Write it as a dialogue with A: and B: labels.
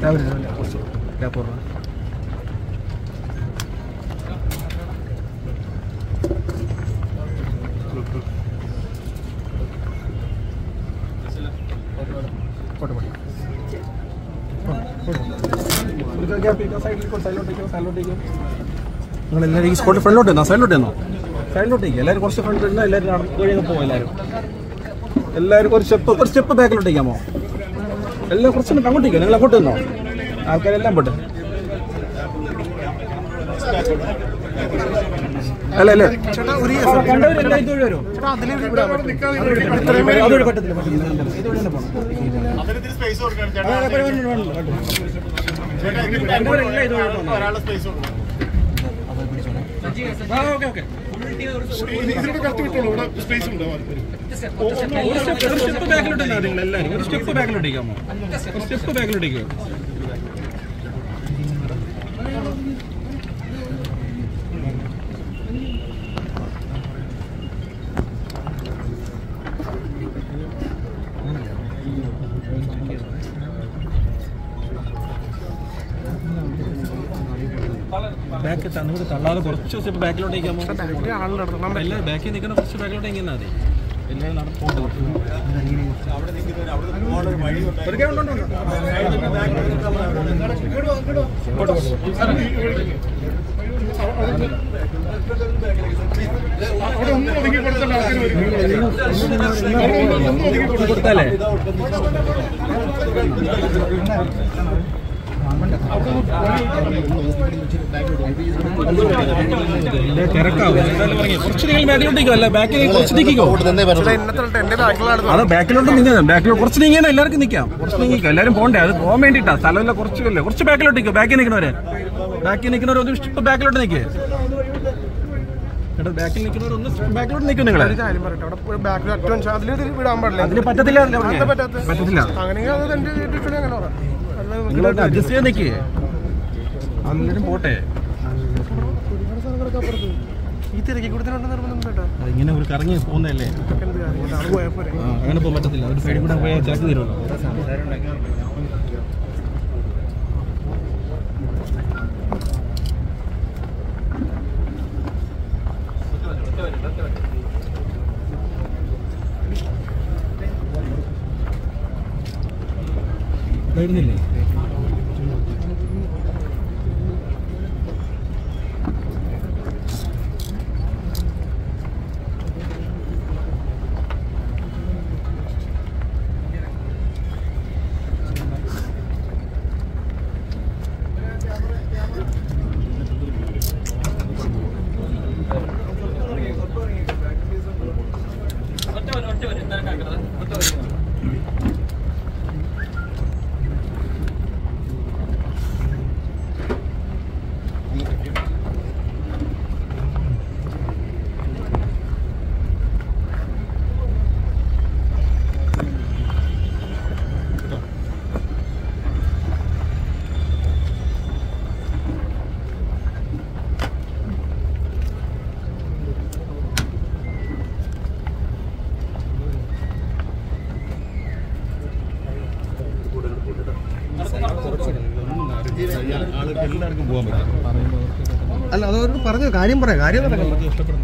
A: രാവിലെ രാവിലെ കുറച്ച് ഗ്യാപ്പ് പറഞ്ഞ പോട്ടെ പോട്ടെ നിങ്ങൾ എല്ലാവരും ഈ സ്പോട്ട് ഫ്രണ്ടിലോട്ട് നിന്നോ സൈഡിലോട്ട് നിന്നോ സൈഡിലോട്ടേക്ക് എല്ലാവരും കുറച്ച് ഫ്രണ്ട് നിന്നോ എല്ലാവരും നടന്ന് വഴി പോകും എല്ലാവരും എല്ലാവരും ഒരു സ്റ്റെപ്പ് ഒരു സ്റ്റെപ്പ് ബാക്കിലോട്ടേക്കാമോ എല്ലാം കുറച്ച് മിനിറ്റ് അങ്ങോട്ടേക്കോ നിങ്ങൾ അങ്ങോട്ട് നിന്നോ ആൾക്കാരെല്ലാം പോട്ടെ അല്ല അല്ലേ കണ്ടവരെല്ലാം ഇതുവഴി വരുമോ അതുവഴി പറ്റത്തില്ല പറ്റില്ല ഇതുവഴി തന്നെ പോകണം
B: അതിന് സ്പേസ് കൊടുക്കണം
A: ആ,
B: ചേട്ടാ
A: വേണ്ട, വേണ്ട, വേണ്ട, വേണ്ട. കണ്ടവരെല്ലാം ഇതുവഴി പോകണം
B: ഒരാളെ സ്പേസ് കൊടുക്കണം
A: ആ ഓക്കെ ഓക്കെ
B: ഇതിലൂടെ കറക്റ്റ് വിട്ടോളൂ ഇവിടെ സ്പേസ് ഉണ്ട്
A: ഒരു സ്റ്റെപ്പ് ഒരു സ്റ്റെപ്പ് ബാക്കിലോട്ട് നിങ്ങൾ എല്ലാവരും ഒരു സ്റ്റെപ്പ് ബാക്കിലോട്ടേക്കാമോ ഒരു സ്റ്റെപ്പ് ബാക്കിലോട്ടേക്കോ ബാക്ക് തന്നിട്ട് തള്ളാതെ കുറച്ച് സ്റ്റെപ്പ് ബാക്കിലോട്ടേക്കാമോ എല്ലാവരും ബാക്കിൽ നിൽക്കുന്ന കുറച്ച് ബാക്കിലോട്ട് എങ്ങനെ മതി എല്ലാവരും നടന്നു
B: അവിടെ ഒന്നും ഒതുങ്ങി കൊടുത്താൽ ആൾക്കാർ വരും
A: കൊടുത്താലേ തിരക്കാവും എന്തായാലും പറഞ്ഞേ. കുറച്ച് നിങ്ങൾ ബാക്കിലോട്ടേക്കോ അല്ല ബാക്കിൽ കുറച്ച് നീക്കിക്കോ അത് ബാക്കിലോട്ട് നീങ്ങാൻ ബാക്കിലോട്ട് കുറച്ച് നീങ്ങിയാൽ എല്ലാവർക്കും നിൽക്കാം കുറച്ച് നീങ്ങിക്കോ എല്ലാവരും പോണ്ടേ അത് പോകാൻ വേണ്ടിയിട്ടാ സ്ഥലമില്ല കുറച്ചല്ലേ കുറച്ച് ബാക്കിലോട്ടേക്കോ ബാക്കിൽ നിൽക്കുന്നവരെ ബാക്കിൽ നിൽക്കുന്നവർ ഒരു സ്റ്റെപ്പ് ബാക്കിലോട്ട് നിൽക്കേ ചേട്ടാ ബാക്കിൽ നിൽക്കുന്നവർ ഒന്ന് സ്റ്റെപ്പ് ബാക്കിലോട്ട് നിൽക്കും നിങ്ങളെ
C: കാര്യം പറയട്ടെ അവിടെ ബാക്കിൽ അറ്റൻഷൻ അതിൽ വിടാൻ പാടില്ല
A: അതിന് പറ്റത്തില്ല അല്ലേ പറഞ്ഞേ?
C: എന്താ പറ്റാത്തത്?
A: പറ്റത്തില്ല
C: അങ്ങനെയെങ്കിൽ അത് എന്റെ വീട്ടിൽ അങ്ങനെ പറയാം അല്ലാതെ
A: നിങ്ങൾ അഡ്ജസ്റ്റ് ചെയ്ത് നിൽക്കേ എല്ലാവരും പോട്ടെ
C: ഒരുപാട് സ്ഥലങ്ങളൊക്കെ അപ്പുറത്ത് ഈ തിരക്കി കൊടുത്തിട്ടുണ്ട് നിർബന്ധം കേട്ടോ
A: അത് ഇങ്ങനെ ഒരു കറങ്ങി പോകുന്നതല്ലേ
C: എന്ത് കാര്യം ആള് പോയാൽ പോരെ
A: ആ, അങ്ങനെ പോകാൻ പറ്റത്തില്ല ഒരു സൈഡിൽ കൂടെ പോയാൽ ചാക്ക് തരുമല്ലോ വരുന്നില്ലേ
C: അല്ല അതവരോട് പറഞ്ഞു കാര്യം പറയാം കാര്യം
A: എല്ലാവർക്കും ഇഷ്ടപ്പെടുന്ന